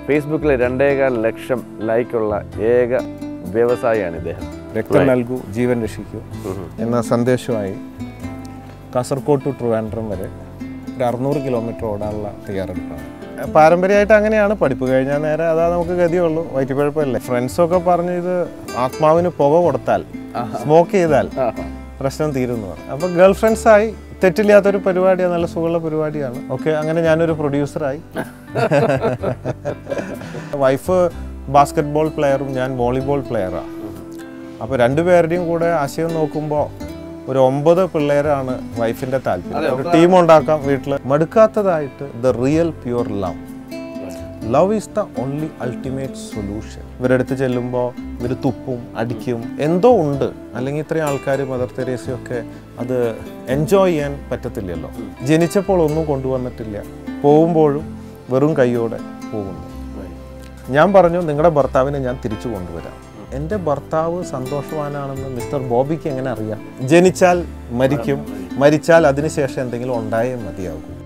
ഫേസ്ബുക്കിൽ രണ്ടേകാൽ ലക്ഷം ലൈക്കുള്ള ഏക വ്യവസായിയാണ് ഇദ്ദേഹം രക്തം നൽകൂ ജീവൻ രക്ഷിക്കൂ എന്ന സന്ദേശമായി കാസർഗോഡ് ടു ട്രിവാൻഡ്രം വരെ ഒരു അറുന്നൂറ് കിലോമീറ്റർ ഓടാനുള്ള തയ്യാറെടുപ്പാണ് പാരമ്പര്യമായിട്ട് അങ്ങനെയാണ് പഠിപ്പ് കഴിഞ്ഞാൽ നേരെ അതാ നമുക്ക് ഗതിയുള്ളൂ വയറ്റുപഴപ്പല്ലേ ഫ്രണ്ട്സൊക്കെ പറഞ്ഞു ഇത് ആത്മാവിന് പുക കൊടുത്താൽ സ്മോക്ക് ചെയ്താൽ പ്രശ്നം തീരുന്നു അപ്പോൾ ഗേൾ ഫ്രണ്ട്സായി തെറ്റില്ലാത്തൊരു പരിപാടിയാണ് നല്ല സുഖമുള്ള പരിപാടിയാണ് ഓക്കെ അങ്ങനെ ഞാനൊരു പ്രൊഡ്യൂസറായി വൈഫ് ബാസ്കറ്റ് ബോൾ പ്ലെയറും ഞാൻ വോളിബോൾ പ്ലെയറാണ് അപ്പോൾ രണ്ടുപേരുടെയും കൂടെ ആശയം നോക്കുമ്പോൾ ഒരു ഒമ്പത് പിള്ളേരാണ് വൈഫിൻ്റെ താല്പര്യം ഒരു ടീം ഉണ്ടാക്കാം വീട്ടിൽ മടുക്കാത്തതായിട്ട് the real pure love love is the only ultimate solution ഇവരെടുത്ത് ചെല്ലുമ്പോൾ ഇവർ തുപ്പും അടിക്കും എന്തോ ഉണ്ട് അല്ലെങ്കിൽ ഇത്രയും ആൾക്കാർ മദർ തെരേസയൊക്കെ അത് എൻജോയ് ചെയ്യാൻ പറ്റത്തില്ലല്ലോ ജനിച്ചപ്പോൾ ഒന്നും കൊണ്ടുവന്നിട്ടില്ല പോകുമ്പോഴും വെറും കൈയോടെ പോകുന്നു ഞാൻ പറഞ്ഞു നിങ്ങളുടെ ഭർത്താവിനെ ഞാൻ തിരിച്ചു കൊണ്ടുവരാം എൻ്റെ ഭർത്താവ് സന്തോഷവാനാണെന്ന് മിസ്റ്റർ ബോബിക്ക് എങ്ങനെ അറിയാം ജനിച്ചാൽ മരിക്കും മരിച്ചാൽ അതിനുശേഷം എന്തെങ്കിലും ഉണ്ടായേ മതിയാകൂ